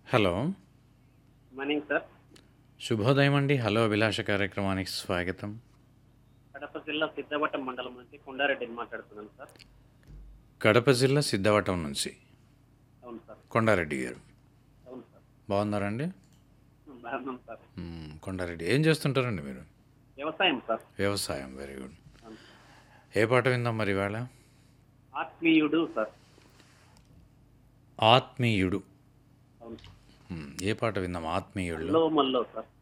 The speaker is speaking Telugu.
హలో మార్నింగ్ సార్ శుభోదయం అండి హలో అభిలాష కార్యక్రమానికి స్వాగతం కడప జిల్లా సిద్ధవటం మండలం నుంచి కొండారెడ్డిని మాట్లాడుతున్నాను సార్ కడప జిల్లా సిద్ధవటం నుంచి అవును సార్ కొండారెడ్డి గారు అవును సార్ బాగున్నారండి బాగున్నాం సార్ మ్మ్, కొండారెడ్డి ఏం చేస్తుంటారండి మీరు వ్యవసాయం సార్ వ్యవసాయం వెరీ గుడ్ అవును. ఏ పాట విందాం మరి ఇవాళ ఆత్మీయుడు సార్ ఆత్మీయుడు అవును సార్ మ్మ్, ఏ పాట విందాం ఆత్మీయుడు మల్లో మల్లో సార్